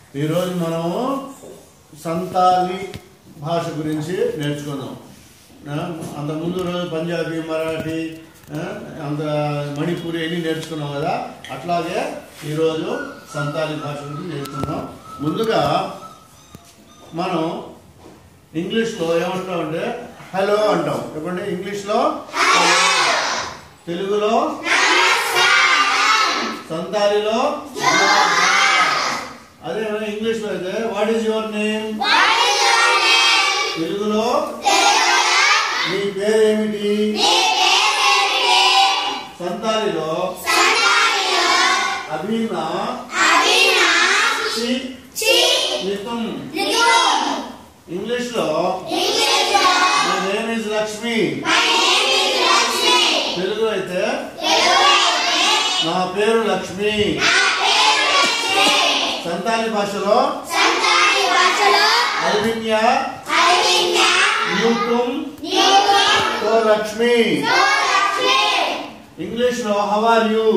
ఈరోజు మనము సంతాలి భాష గురించి నేర్చుకుందాం ఆ, అంత ముందు రోజు పంజాబీ మరాఠీ ఆ, అంత మణిపూరి అన్ని నేర్చుకున్నాం కదా అట్లాగే ఈరోజు సంతాలి భాష గురించి నేర్చుకుందాం ముందుగా మనం ఇంగ్లీష్లో ఏమంటామంటే హలో అంటాం చెప్పండి ఇంగ్లీష్లో తెలుగులో సంతాలిలో అదే ఇంగ్లీష్లో అయితే వాట్ ఈస్ యువర్ నేమ్ తెలుగులో నీ పేరేమిటి సంతాలిలో అభినా చి నితం ఇంగ్లీష్ లో my name is Lakshmi Telugu అయితే నా పేరు లక్ష్మి సంతాలి భాషలో అల్విన్యా న్యూటం తో లక్ష్మి ఇంగ్లీష్ లో హౌ ఆర్ యు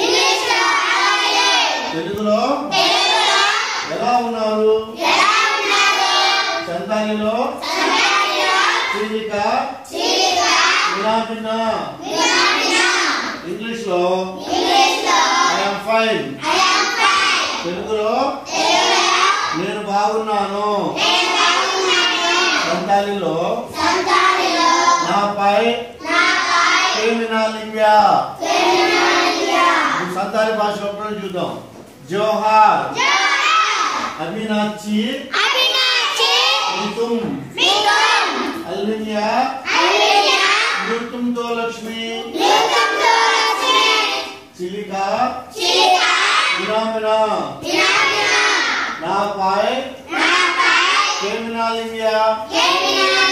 తెలుగులో ఎలా ఉన్నారు సంతాలిలో చీలిక వినాపిన ఇంగ్లీష్ లో ఐఎమ్ ఫైన్ తెలుగులో నేను బాగున్నాను సంతాలిలో నాపై క్రిమినాలింగ్యా సంతాలి భాషలో కూడా చూద్దాం జోహార్ అభినాచి తుమ్ అల్వినియా నృత్యం తో లక్ష్మి చిలిక విరామన నాపై క్రిమినాలింగ్యా